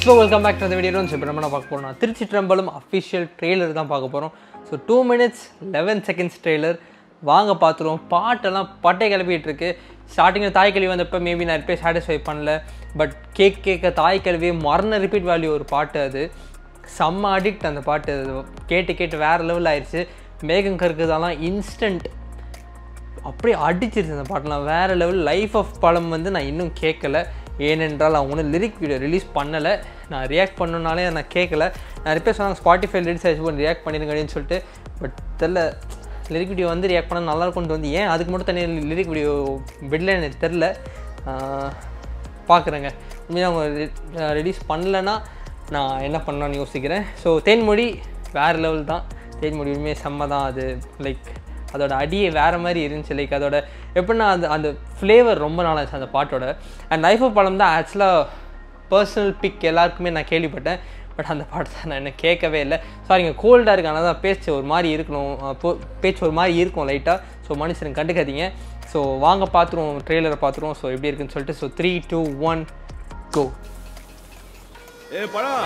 So welcome back to இந்த video இப்போ நம்ம என்ன பார்க்க போகிறோம் திருச்சி ட்ரம்பலும் அஃபிஷியல் ட்ரெய்லர் தான் பார்க்க போகிறோம் so two minutes eleven seconds trailer வாங்க பார்த்துருவோம் பாட்டெல்லாம் பட்டை கிளப்பிட்டு இருக்கு ஸ்டார்டிங்கில் தாய் கல்வி வந்தப்போ மேபி நான் போய் சாட்டிஸ்ஃபை பண்ணல பட் கேக் கேட்க தாய் கல்வியை மரண ரிப்பீட் வேல்யூ ஒரு பாட்டு அது செம்ம அடிக்ட் அந்த பாட்டு அது கேட்டு கேட்டு வேறு லெவல் ஆயிடுச்சு மேகம் கருக்குதெல்லாம் இன்ஸ்டன்ட் அப்படியே அடிச்சிருச்சு அந்த பாட்டெலாம் வேறு லெவல் லைஃப் ஆஃப் படம் வந்து நான் இன்னும் கேட்கல ஏனென்றால் அவங்க ஒன்றும் லிரிக் வீடியோ ரிலீஸ் பண்ணலை நான் ரியாக்ட் பண்ணனாலே நான் கேட்கல நிறைய பேர் சொன்னாங்க ஸ்பாட்டிஃபை லிரிக்ஸ் ஆச்சு போய் ரியாக்ட் பண்ணிடுங்க அப்படின்னு சொல்லிட்டு பட் தெரில லிரிக் வீடியோ வந்து ரியாக்ட் பண்ண நல்லா இருக்கும்னு வந்து ஏன் அதுக்கு மட்டும் தனியாக லிரிக் வீடியோ விடல எனக்கு தெரில பார்க்குறேங்க உண்மையாக அவங்க ரிலீஸ் பண்ணலைன்னா நான் என்ன பண்ணலான்னு யோசிக்கிறேன் ஸோ தேன்மொழி வேறு லெவல் தான் தேன்மொழி உண்மையாக செம்ம தான் அது லைக் அதோட அடியே வேறு மாதிரி இருந்துச்சு லைக் அதோட எப்படின்னா அந்த அந்த ஃப்ளேவர் ரொம்ப நாளாச்சு அந்த பாட்டோட அண்ட் லைஃப் ஆஃப் படம் தான் ஆக்சுவலாக பர்சனல் பிக் எல்லாருக்குமே நான் கேள்விப்பட்டேன் பட் அந்த பாட்டு தான் நான் என்ன கேட்கவே இல்லை சாரிங்க கோல்டாக இருக்கு ஆனால் தான் பேச்சு ஒரு மாதிரி இருக்கணும் அஹ் போ- பேச்சு ஒரு மாதிரி இருக்கும் லைட்டாக ஸோ மனுஷன் கண்டுக்காதீங்க ஸோ வாங்க பார்த்துருவோம் ட்ரெய்லரை பார்த்துருவோம் ஸோ எப்படி இருக்குன்னு சொல்லிட்டு so three two one go ஏ பழம்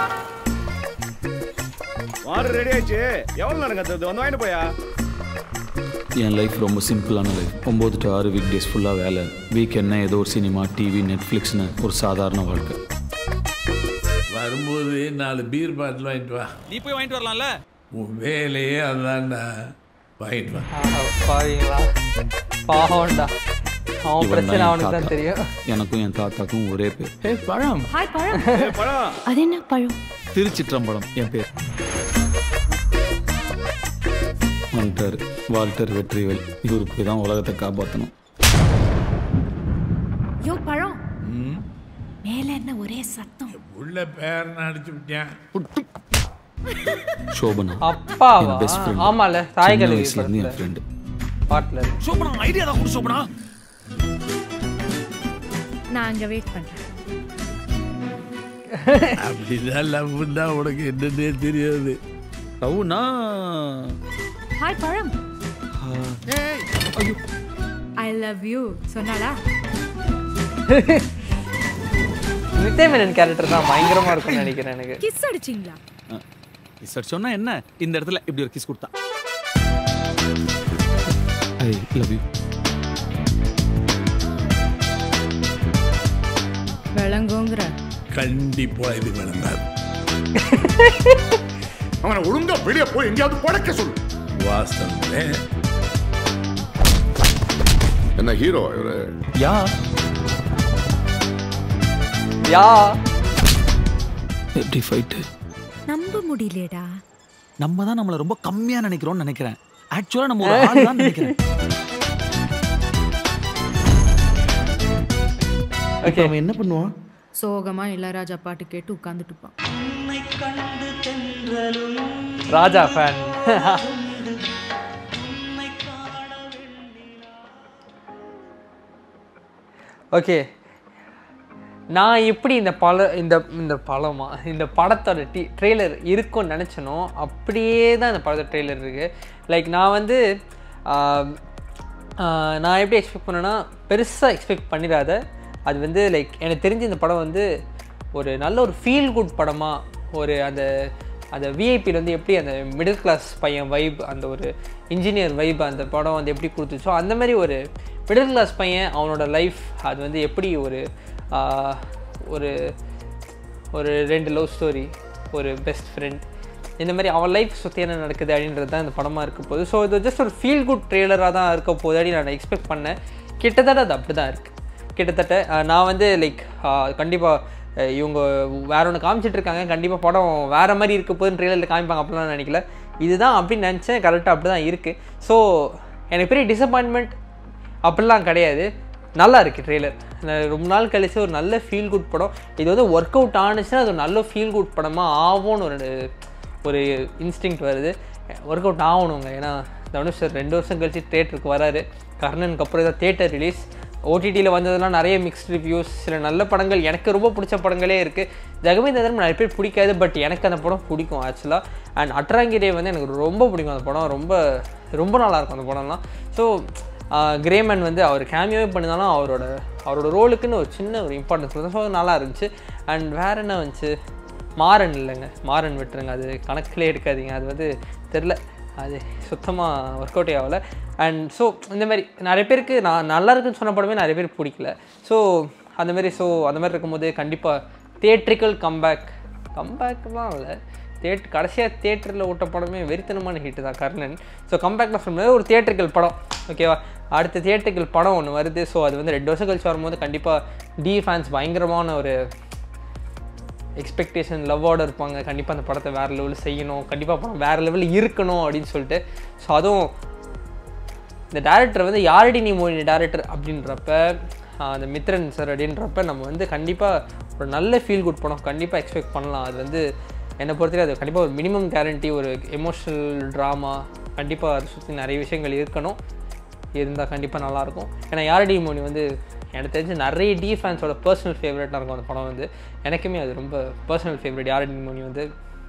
வாரு ரெடி ஆயிடுச்சு எவ்வளவு நேரம் கத்துறது வந்து வாங்கிட்டு போயா என் லைஃப் ரொம்ப சிம்பிளான லைஃப் ஒம்பது டு ஆறு வீக் டேஸ் ஃபுல்லாக வேலை வீக்கெண்ட்னா ஏதோ ஒரு சினிமா டிவி நெட்ஃப்ளிக்ஸ்னு ஒரு சாதாரண வாழ்க்கை வரும்போது நாலு பீர் பாட்டில் வாங்கிட்டு வா நீ போய் வாங்கிட்டு வரலாம்ல உன் வேலையே அதான்டா வாங்கிட்டு வா பாருங்களா பாவம்டா அவன் இவன் பிரச்சனை தான் என் அவனுக்கு தான் தாத்தா. தெரியும் எனக்கும் என் தாத்தாக்கும் ஒரே பேர் ஏ பழம் ஹாய் பழம் ஏ பழம் அது என்ன பழம் திருச்சிற்றம்பலம் என் பேர் வந்துட்டார் வால்டர் வெற்றிவேல் இவருக்கு போய் தான் உலகத்தை காப்பாற்றணும் யோ பழம் மேல என்ன ஒரே சத்தம் உள்ள பேர் அடிச்சு விட்டேன் சோபனா அப்பாவா என் பெஸ்ட் ஃப்ரெண்ட் ஆமால சின்ன தாய்கள் வயசுலேருந்து என் ஃப்ரெண்டு பாட்டில் இருக்கு சோபனா ஐடியா தான் கொடு சோபனா நான் அங்க வெயிட் பண்றேன் அப்படிதான் லவ் தான் உனக்கு என்னன்னே தெரியாது லவ்னா ஹாய் பழம் ஐ லவ் யூ சொன்னாளா நித்யமேனன் கேரக்டர் தான் பயங்கரமா இருக்கும்னு நினைக்கிறேன் எனக்கு கிஸ் அடிச்சிங்களா சார் சொன்னா என்ன இந்த இடத்துல இப்படி ஒரு கிஸ் கொடுத்தா ஐ லவ் யூ விளங்குங்கிற கண்டிப்பா இது விளங்காது அவனை ஒழுங்கா வெளியே போய் எங்கேயாவது பழக்க சொல்லு வாஸ்தவங்களே என்ன ஹீரோ இவரு யா யா எப்படி ஃபைட்டு நம்ப முடியலடா நம்ம தான் நம்மள ரொம்ப கம்மியா நினைக்கிறோம்னு நினைக்கிறேன் ஆக்சுவலா நம்ம ஒரு ஆள் தான் நினைக்கிறேன் ஓகே அவன் என்ன பண்ணுவான் சோகமா இளையராஜா பாட்டு கேட்டு உட்காந்துட்டு இருப்பான் ராஜா ஃபேன் ஓகே நான் எப்படி இந்த பல இந்த இந்த பழமா இந்த படத்தோட டி ட்ரெய்லர் இருக்கும்னு நினச்சனோ அப்படியே தான் இந்த படத்தோட ட்ரெய்லர் இருக்குது லைக் நான் வந்து ஆம், ஆ, நான் எப்படி எக்ஸ்பெக்ட் பண்ணேன்னா பெருசாக எக்ஸ்பெக்ட் பண்ணிடாத அது வந்து லைக் எனக்கு தெரிஞ்சு இந்த படம் வந்து ஒரு நல்ல ஒரு ஃபீல் குட் படமாக ஒரு அந்த அந்த விஐபியில் வந்து எப்படி அந்த மிடில் கிளாஸ் பையன் வைப் அந்த ஒரு இன்ஜினியர் வைப் அந்த படம் வந்து எப்படி கொடுத்துச்சோ அந்த மாதிரி ஒரு மிடில் கிளாஸ் பையன் அவனோட லைஃப் அது வந்து எப்படி ஒரு ஆஹ், ஒரு ஒரு ரெண்டு லவ் ஸ்டோரி ஒரு பெஸ்ட் ஃப்ரெண்ட் இந்த மாதிரி அவன் லைஃப் சுற்றி என்ன நடக்குது அப்படின்றது தான் இந்த படமாக இருக்க போகுது ஸோ இது ஜஸ்ட் ஒரு ஃபீல் குட் ட்ரெய்லராக தான் இருக்க போகுது அப்படின்னு நான் எக்ஸ்பெக்ட் பண்ணேன் கிட்டத்தட்ட அது அப்படி தான் இருக்குது கிட்டத்தட்ட அஹ், நான் வந்து லைக் கண்டிப்பாக இவங்க வேற ஒன்று காமிச்சிட்டு இருக்காங்க கண்டிப்பாக படம் வேறு மாதிரி இருக்க போதுன்னு ட்ரெய்லரில் காமிப்பாங்க அப்படிலாம் நான் நினைக்கல இதுதான் அப்படின்னு நினச்சேன் கரெக்டாக அப்படி தான் இருக்குது ஸோ எனக்கு பெரிய டிசப்பாயின்மெண்ட் அப்படிலாம் கிடையாது நல்லா இருக்குது ட்ரெய்லர் ரொம்ப நாள் கழிச்சு ஒரு நல்ல ஃபீல் குட் படம் இது வந்து ஒர்க் அவுட் ஆனுச்சுன்னா அது ஒரு நல்ல ஃபீல் குட் படமாக ஆகும்னு ஒரு ஒரு இன்ஸ்டிங் வருது ஒர்க் அவுட் ஆகணுங்க ஏன்னா தனுஷ் சார் ரெண்டு வருஷம் கழிச்சு தேட்டருக்கு வராரு கர்ணனுக்கு அப்புறம் இதான் தேட்டர் ரிலீஸ் ஓடிடியில் வந்ததெல்லாம் நிறைய மிக்ஸ்ட் ரிவ்யூஸ் சில நல்ல படங்கள் எனக்கு ரொம்ப பிடிச்ச படங்களே இருக்குது ஜெகமேந்திரன் நிறைய பேர் பிடிக்காது பட் எனக்கு அந்த படம் பிடிக்கும் ஆக்சுவலாக அண்ட் அட்ராங்கிரே வந்து எனக்கு ரொம்ப பிடிக்கும் அந்த படம் ரொம்ப ரொம்ப நல்லா இருக்கும் அந்த படம்லாம் ஸோ கிரேமன் வந்து அவர் கேமியோவே பண்ணினாலும் அவரோட அவரோட ரோலுக்குன்னு ஒரு சின்ன ஒரு இம்பார்ட்டன்ஸ் வந்து ஸோ நல்லா இருந்துச்சு அண்ட் வேற என்ன வந்துச்சு மாறன் இல்லைங்க மாறன் விட்டுருங்க அது கணக்கிலே எடுக்காதீங்க அது வந்து தெரில அது சுத்தமாக ஒர்க் அவுட்டே ஆகலை அண்ட் ஸோ இந்த மாதிரி நிறைய பேருக்கு நான் நல்லா இருக்குன்னு சொன்ன படமே நிறைய பேருக்கு பிடிக்கல ஸோ அந்த மாதிரி ஸோ அந்த மாதிரி இருக்கும்போது கண்டிப்பாக தியேட்ரிக்கல் கம்பேக் கம்பேக்லாம் இல்லை தேட் கடைசியாக தேட்டரில் ஓட்ட படமே வெறித்தனமான ஹிட்டு தான் கர்ணன் ஸோ கம்பேக்டில் சொல்லும்போது ஒரு தியேட்ரிக்கல் படம் ஓகேவா அடுத்த தியேட்ரிக்கல் படம் ஒன்று வருது ஸோ அது வந்து ரெண்டு வருஷம் கழிச்சு வரும்போது கண்டிப்பாக டி ஃபேன்ஸ் பயங்கரமான ஒரு எக்ஸ்பெக்டேஷன் லவ்வோட இருப்பாங்க கண்டிப்பாக அந்த படத்தை வேறு லெவலில் செய்யணும் கண்டிப்பாக படம் வேறு லெவலில் இருக்கணும் அப்படின்னு சொல்லிட்டு ஸோ அதுவும் இந்த டேரக்டர் வந்து யாரடி நீ மொழி டேரக்டர் அப்படின்றப்ப ஆஹ், அந்த மித்ரன் சார் அப்படின்றப்ப நம்ம வந்து கண்டிப்பாக ஒரு நல்ல ஃபீல் குட் படம் கண்டிப்பாக எக்ஸ்பெக்ட் பண்ணலாம் அது வந்து என்னை பொறுத்தவரை அது கண்டிப்பாக ஒரு மினிமம் கேரண்டி ஒரு எமோஷ்னல் ட்ராமா கண்டிப்பாக அதை சுற்றி நிறைய விஷயங்கள் இருக்கணும் இருந்தால் கண்டிப்பாக நல்லாயிருக்கும் ஏன்னா யாரடி மோனி வந்து எனக்கு தெரிஞ்சு நிறைய டி ஃபேன்ஸோட பர்சனல் ஃபேவரட்டாக இருக்கும் அந்த படம் வந்து எனக்குமே அது ரொம்ப பர்சனல் ஃபேவரட் யாரடி மோனி வந்து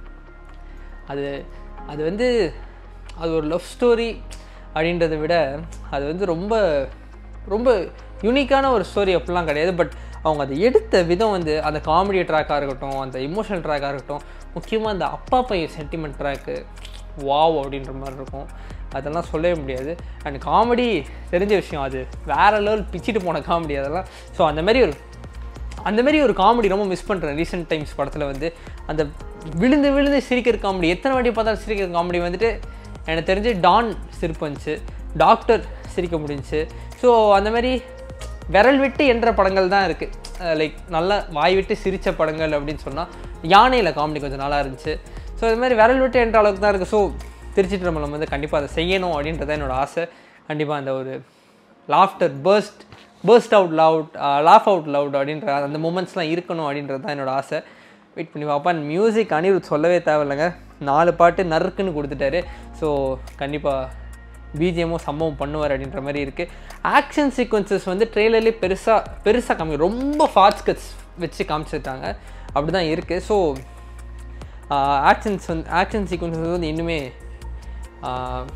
அது அது வந்து அது ஒரு லவ் ஸ்டோரி அப்படின்றத விட அது வந்து ரொம்ப ரொம்ப யூனிக்கான ஒரு ஸ்டோரி அப்படிலாம் கிடையாது பட் அவங்க அதை எடுத்த விதம் வந்து அந்த காமெடி ட்ராக்காக இருக்கட்டும் அந்த இமோஷனல் ட்ராக்காக இருக்கட்டும் முக்கியமாக அந்த அப்பா பையன் சென்டிமெண்ட் ட்ராக்கு வாவ் அப்படின்ற மாதிரி இருக்கும் அதெல்லாம் சொல்லவே முடியாது அண்ட் காமெடி தெரிஞ்ச விஷயம் அது வேறு லெவல் பிச்சிட்டு போன காமெடி அதெல்லாம் ஸோ அந்த மாதிரி ஒரு அந்த மாதிரி ஒரு காமெடி ரொம்ப மிஸ் பண்ணுறேன் ரீசெண்ட் டைம்ஸ் படத்தில் வந்து அந்த விழுந்து விழுந்து சிரிக்கிற காமெடி எத்தனை வாட்டி பார்த்தாலும் சிரிக்கிற காமெடி வந்துட்டு எனக்கு தெரிஞ்சு டான் சிரிப்பு வந்துச்சு டாக்டர் சிரிக்க முடிஞ்சுச்சு ஸோ அந்த மாதிரி விரல் விட்டு என்ற படங்கள் தான் இருக்குது லைக் நல்லா வாய் விட்டு சிரித்த படங்கள் அப்படின்னு சொன்னால் யானையில் காமெடி கொஞ்சம் நல்லா இருந்துச்சு ஸோ இது மாதிரி விரல் விட்டு என்ற அளவுக்கு தான் இருக்குது ஸோ திருச்சிற்றம்பலம் வந்து கண்டிப்பாக அதை செய்யணும் அப்படின்றது என்னோட ஆசை கண்டிப்பாக அந்த ஒரு laughter burst burst out loud laugh out loud அப்படின்ற அந்த மூமெண்ட்ஸ்லாம் இருக்கணும் அப்படின்றது தான் என்னோட ஆசை வெயிட் பண்ணி பார்ப்பேன் மியூசிக் அனிருத் சொல்லவே தேவையில்லைங்க நாலு பாட்டு நறுக்குன்னு கொடுத்துட்டாரு ஸோ கண்டிப்பாக பிஜிஎம்மும் சம்பவம் பண்ணுவார் அப்படின்ற மாதிரி இருக்குது ஆக்ஷன் சீக்வன்சஸ் வந்து ட்ரெய்லர்லேயே பெருசாக பெருசாக காமி ரொம்ப ஃபாஸ்ட் கட்ஸ் வச்சு காமிச்சிருக்காங்க அப்படி தான் இருக்குது ஸோ ஆக்ஷன்ஸ் வந்து ஆக்ஷன் சீக்வன்சஸ் வந்து இன்னுமே ஆஹ்,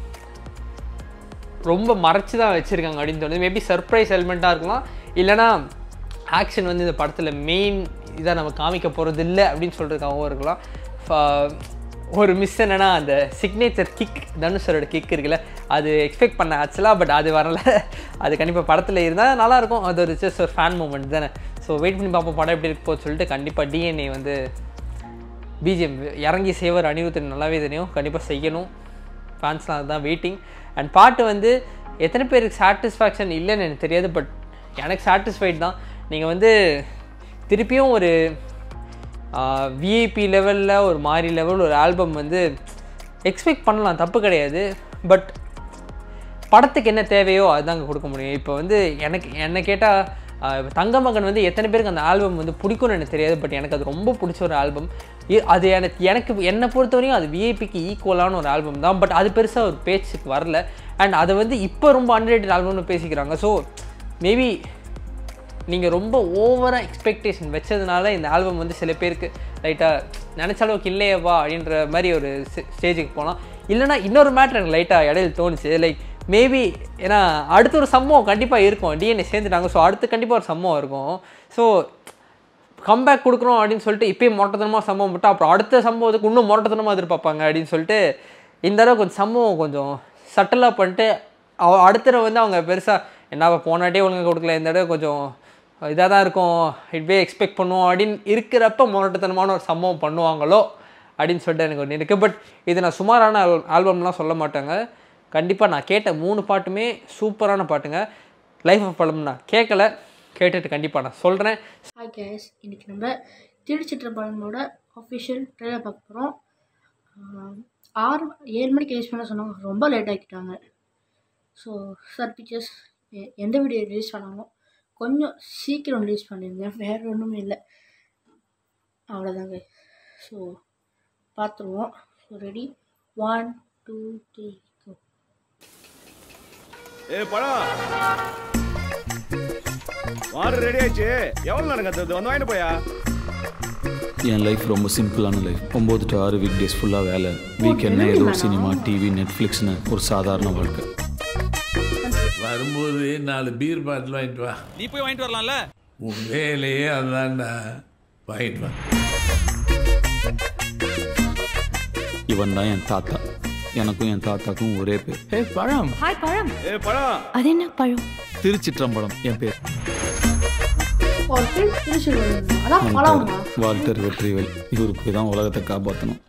ரொம்ப மறைச்சு தான் வச்சுருக்காங்க அப்படின்னு தோணுது மேபி சர்ப்ரைஸ் எலிமெண்ட்டாக இருக்கலாம் இல்லைனா ஆக்ஷன் வந்து இந்த படத்தில் மெயின் இதாக நம்ம காமிக்க போகிறது இல்லை அப்படின்னு சொல்கிறதுக்காகவும் இருக்கலாம் ஃப- ஒரு மிஸ் என்னன்னா அந்த சிக்னேச்சர் கிக் தனுஷரோட கிக் இருக்குல்ல அது எக்ஸ்பெக்ட் பண்ண ஆக்சுவலாக பட் அது வரல அது கண்டிப்பாக படத்தில் இருந்தால் நல்லாயிருக்கும் அது ஒரு ஜஸ்ட் ஒரு ஃபேன் மூமெண்ட் தானே ஸோ வெயிட் பண்ணி பார்ப்போம் படம் எப்படி இருக்கு சொல்லிட்டு கண்டிப்பாக டிஎன்ஏ வந்து பிஜிஎம் இறங்கி செய்வர் அனிருத்தன் நல்லாவே தெரியும் கண்டிப்பாக செய்யணும் ஃபேன்ஸ்லாம் அதுதான் வெயிட்டிங் அண்ட் பாட்டு வந்து எத்தனை பேருக்கு சாட்டிஸ்ஃபேக்ஷன் இல்லைன்னு எனக்கு தெரியாது பட் எனக்கு சாட்டிஸ்ஃபைட் தான் நீங்கள் வந்து திருப்பியும் ஒரு விஐபி லெவலில் ஒரு மாதிரி லெவல் ஒரு ஆல்பம் வந்து எக்ஸ்பெக்ட் பண்ணலாம் தப்பு கிடையாது பட் படத்துக்கு என்ன தேவையோ அதுதாங்க கொடுக்க முடியும் இப்போ வந்து எனக்கு என்ன கேட்டால் தங்க மகன் வந்து எத்தனை பேருக்கு அந்த ஆல்பம் வந்து பிடிக்கும்னு எனக்கு தெரியாது பட் எனக்கு அது ரொம்ப பிடிச்ச ஒரு ஆல்பம் அது எனக்கு எனக்கு என்னை பொறுத்தவரையும் அது விஐபிக்கு ஈக்குவலான ஒரு ஆல்பம் தான் பட் அது பெருசாக ஒரு பேச்சுக்கு வரல அண்ட் அதை வந்து இப்போ ரொம்ப அன்ரேட்டட் ஆல்பம்னு பேசிக்கிறாங்க ஸோ மேபி நீங்கள் ரொம்ப ஓவராக எக்ஸ்பெக்டேஷன் வச்சதுனால இந்த ஆல்பம் வந்து சில பேருக்கு லைட்டாக நினச்ச அளவுக்கு இல்லையேவா அப்படின்ற மாதிரி ஒரு ஸ்டேஜுக்கு போகலாம் இல்லைனா இன்னொரு மேட்ரு எனக்கு லைட்டாக இடையில தோணுச்சு லைக் மேபி ஏன்னா அடுத்த ஒரு சம்பவம் கண்டிப்பாக இருக்கும் டிஎன்ஏ சேர்ந்துட்டாங்க ஸோ அடுத்து கண்டிப்பாக ஒரு சம்பவம் இருக்கும் ஸோ கம்பேக் கொடுக்குறோம் அப்படின்னு சொல்லிட்டு இப்போயே மொட்டத்தனமாக சம்பவம் விட்டால் அப்புறம் அடுத்த சம்பவத்துக்கு இன்னும் மொட்டத்தனமாக எதிர்பார்ப்பாங்க அப்படின்னு சொல்லிட்டு இந்த தடவை கொஞ்சம் சம்பவம் கொஞ்சம் சட்டலாக பண்ணிட்டு அவ- அடுத்த தடவை வந்து அவங்க பெருசாக என்ன போனாட்டே ஒழுங்காக கொடுக்கல இந்த தடவை கொஞ்சம் இதாக தான் இருக்கும் இப்படியே எக்ஸ்பெக்ட் பண்ணுவோம் அப்படின்னு இருக்கிறப்ப முரட்டுத்தனமான ஒரு சம்பவம் பண்ணுவாங்களோ அப்படின்னு சொல்லிட்டு எனக்கு ஒன்று இருக்குது பட் இது நான் சுமாரான ஆல் ஆல்பம்லாம் சொல்ல மாட்டேங்க கண்டிப்பாக நான் கேட்ட மூணு பாட்டுமே சூப்பரான பாட்டுங்க லைஃப் ஆஃப் படம் நான் கேட்கல கேட்டுட்டு கண்டிப்பாக நான் சொல்கிறேன் ஹாய் கேஸ் இன்றைக்கி நம்ம திருச்சிற்றம்பலமோட அஃபிஷியல் ட்ரெயிலர் பார்க்க போகிறோம் ஆறு ஏழு மணிக்கு ரிலீஸ் பண்ண சொன்னாங்க ரொம்ப லேட் ஆக்கிட்டாங்க ஸோ சார் பிக்சர்ஸ் எந்த வீடியோ ரிலீஸ் பண்ணாங்களோ கொஞ்சம் சீக்கிரம் ரிலீஸ் பண்ணிருங்க வேறு ஒன்றுமே இல்லை அவ்வளோதாங்க ஸோ பார்த்துருவோம் so ready one two three go ஏ பழம் வாரு ரெடி ஆயிடுச்சு எவ்வளவு நேரம் கத்துறது வந்து வாங்கிட்டு போயா என் லைஃப் ரொம்ப சிம்பிளான லைஃப் ஒம்பது டு ஆறு வீக் டேஸ் ஃபுல்லாக வேலை வீக்கெண்ட்னா ஏதோ ஒரு சினிமா டிவி நெட்ஃப்ளிக்ஸ்னு ஒரு சாதாரண வாழ்க்கை வரும்போது நாலு பீர் பாட்டில் வாங்கிட்டு வா நீ போய் வாங்கிட்டு வரலாம்ல உன் வேலையே அதான்டா வாங்கிட்டு வா இவன் தான் என் தாத்தா எனக்கும் என் தாத்தாக்கும் ஒரே பேர் ஏ பழம் ஹாய் பழம் ஏ பழம் அது என்ன பழம் திருச்சிற்றம்பலம் என் பேர் ஒரு பேர் திருச்சிருவள்ளூர் அதான் பழமா வால்டர் வெற்றிவேல் இவரு போய் தான் உலகத்தை காப்பாற்றணும்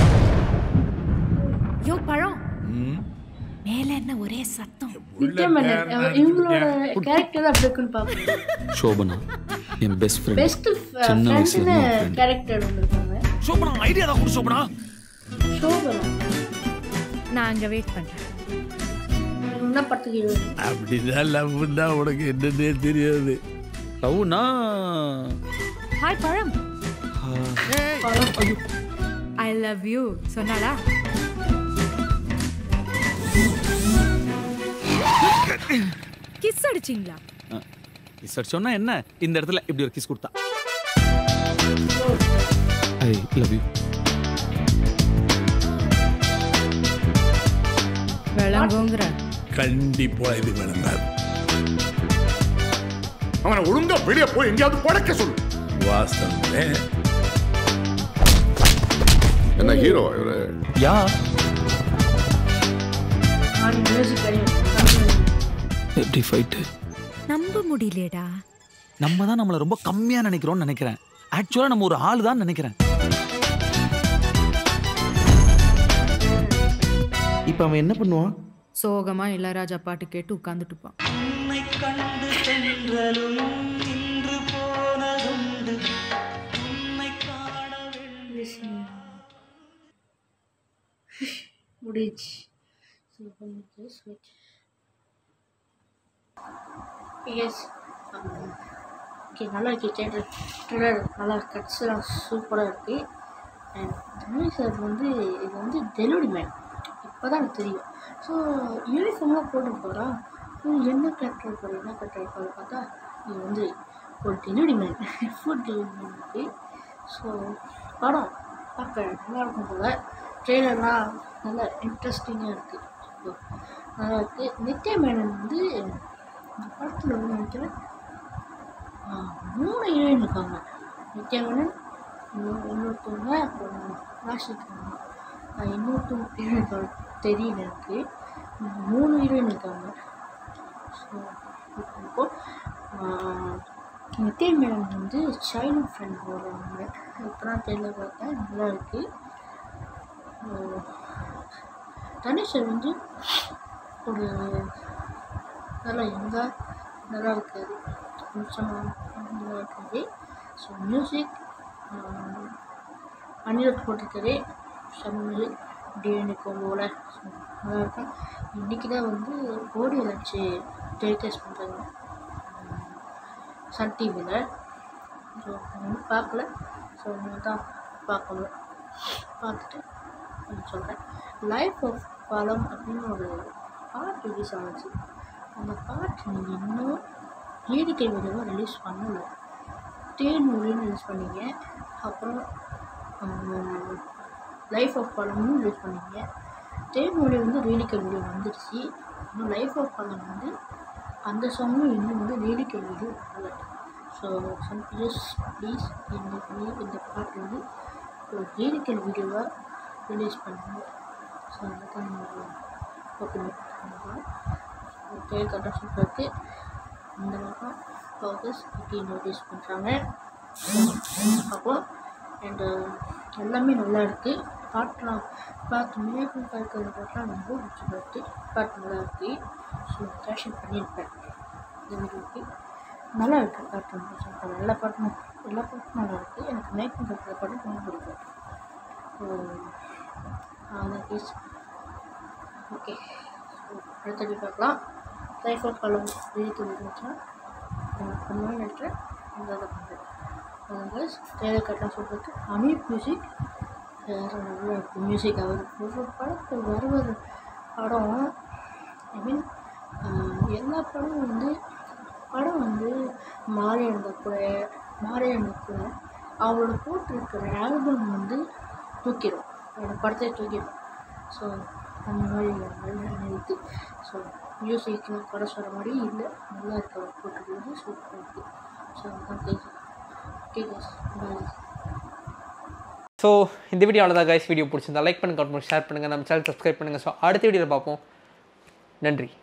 யோ பழம் மேல என்ன ஒரே சத்தம் நித்யமேனன் அவர் இவங்களோட கேரக்டர் அப்படி இருக்குன்னு பார்ப்போம் சோபனா என் பெஸ்ட் ஃப்ரெண்ட் பெஸ்ட் சின்ன வயசுல ஃப்ரெண்ட்னு இருந்து friend. கேரக்டர் வந்திருக்காங்க சோபனா ஐடியா தான் கொடு சோபனா சோபனா நான் அங்க வெயிட் பண்றேன் இவங்க என்ன படத்துக்கு hero? அப்படிதான் லவ்னா உனக்கு என்னன்னே தெரியாது லவ்னா ஹாய் பழம் ஐ லவ் யூ சொன்னாளா கிஸ் அடிச்சிங்களா சார் சொன்னா என்ன இந்த இடத்துல இப்படி ஒரு கிஸ் கொடுத்தா ஐ லவ் யூ விளங்குங்கிற கண்டிப்பா இது விளங்காது அவனை ஒழுங்கா வெளியே போய் எங்கேயாவது பழக்க சொல்லு வாஸ்தவமே என்ன ஹீரோ இவரு யா ஆன் மியூசிக் அறியும் எப்படி ஃபைட்டு நம்ப முடியலடா நம்ம தான் நம்மளை ரொம்ப கம்மியா நினைக்கிறோம்னு நினைக்கிறேன் ஆக்சுவலா நம்ம ஒரு ஆள் தான் நினைக்கிறேன் இப்போ அவன் என்ன பண்ணுவான் சோகமா இளையராஜா பாட்டு கேட்டு உட்கார்ந்துட்டு இருப்பான் முடிச்சு ஸோ பண்ணிட்டு ஸ்விட்ச் எஸ் ஓகே நல்லா இருக்கு தேட்டர் ட்ரெய்லர் நல்லா கட்ஸ்லாம் சூப்பராக இருக்குது அண்ட் தமிழ் சார் வந்து இது வந்து டெலிவரி மேன் இப்போ தான் எனக்கு தெரியும் ஸோ யூனிஃபார்ம்லாம் போட்டு போகிறா என்ன கேரக்டர் இருப்பார் என்ன கேரக்டர் இருப்பார் பார்த்தா இது வந்து ஒரு delivery man food delivery man இருக்குது ஸோ படம் பார்க்க நல்லா இருக்கும் போல் ட்ரெய்லர்லாம் நல்லா இன்ட்ரெஸ்டிங்காக இருக்குது ஸோ நல்லா இருக்குது நித்யா மேனன் வந்து இந்த படத்தில் வந்து நினைக்கிறேன் ஆ, மூணு ஹீரோயின் இருக்காங்க நித்யா மேனன் இன்னொரு இன்னொருத்தவங்க அப்புறம் ராஷிக்காங்க இன்னொருத்தவங்க பேர் எனக்கு தெரியல எனக்கு ம், மூணு ஹீரோயின் இருக்காங்க ஸோ இப்போ நித்யா மேனன் வந்து சைல்டு ஃப்ரெண்ட் வருவாங்க இப்போ தான் தெரியல பார்த்தேன் நல்லா இருக்குது தனுஷர் வந்து ஒரு நல்லா எங்கே நல்லா இருக்காது கொஞ்சம் நல்லா இருக்காது ஸோ மியூசிக் அனிருத் போட்டிருக்காரு சம் மியூசிக் டிஎன்ஏ கோம்போல ஸோ நல்லா இருக்கும் இன்றைக்கி தான் வந்து ஓடியோ லட்சு டெலிகாஸ்ட் பண்ணுறாங்க சன் டிவியில் ஸோ இன்னும் பார்க்கல ஸோ இன்னும் தான் பார்க்கணும் பார்த்துட்டு நான் சொல்கிறேன் லைஃப் ஆஃப் பலம் அப்படின்னு ஒரு பாட்டு ரிலீஸ் ஆச்சு அந்த பாட்டு நீங்கள் இன்னும் வேடிக்கை வீடியோவை ரிலீஸ் பண்ணலை தேன் மொழின்னு ரிலீஸ் பண்ணீங்க அப்புறம் லைஃப் ஆஃப் பலம்னு ரிலீஸ் பண்ணீங்க தேன் மொழி வந்து வேடிக்கை வீடியோ வந்துடுச்சு இன்னும் லைஃப் ஆஃப் பலம் வந்து அந்த சாங்கும் இன்னும் வந்து வேடிக்கை வீடியோ வரல ஸோ சம் ப்ளீஸ் ப்ளீஸ் இந்த வீ- இந்த பாட்டு வந்து ஒரு வேடிக்கை வீடியோவாக ரிலீஸ் பண்ணுங்க ஸோ அதுதான் ஓப்பன் பண்ணுறோம் தேர் கட்ட சூப்பருக்கு இந்த வாரம் ஆகஸ்ட் ஃபிஃப்டீன் நோட்டீஸ் பண்ணுறாங்க அப்போ அண்டு எல்லாமே நல்லா இருக்குது பாட்டுலாம் பாட்டு மேகம் பார்க்கறது பாட்டுலாம் ரொம்ப பிடிச்சி பாட்டு பாட்டு நல்லா இருக்குது ஸோ கேஷன் பண்ணியிருப்பேன் இந்த வீடியோக்கு நல்லா இருக்குது பாட்டு ரொம்ப சூப்பர் எல்லா பாட்டும் எல்லா பாட்டும் நல்லா இருக்குது எனக்கு மேகம் பார்க்குற பாட்டு ரொம்ப பிடிக்கும் ஸோ அதான் கேஸ் ஓகே ஸோ அடுத்தது பார்க்கலாம் லைஃப் ஆஃப் பலம் வீட்டுக்கு இருந்துச்சுன்னா பண்ணுவேன் நினைக்கிறேன் அந்த இதை பண்ணுறேன் அதாவது தேவை கட்டலாம் சொல்கிறது அனில் மியூசிக் வேறு நல்லா இருக்கும் மியூசிக் அவர் ஒரு படத்தில் வருவது படம் ஐ மீன் எல்லா படமும் வந்து படம் வந்து மாறி இருந்தால் கூட மாறி இருந்தால் கூட அவரோட போட்டிருக்கிற ஆல்பம் வந்து தூக்கிடும் அவரோட படத்தை தூக்கிடும் ஸோ அந்த மாதிரி இருக்குது ஸோ மியூசிக் குறை சொல்கிற மாதிரி இல்லை நல்லா இருக்கு அவர் போட்டுருக்கிறது சூப்பராக இருக்குது ஸோ அதுதான் guys okay guys bye so இந்த வீடியோ அவ்வளோதான் கைஸ் வீடியோ பிடிச்சிருந்தா லைக் பண்ணுங்க கமெண்ட் ஷேர் பண்ணுங்கள் நம்ம சேனல் சப்ஸ்கிரைப் பண்ணுங்கள் ஸோ அடுத்த வீடியோவில் பார்ப்போம் நன்றி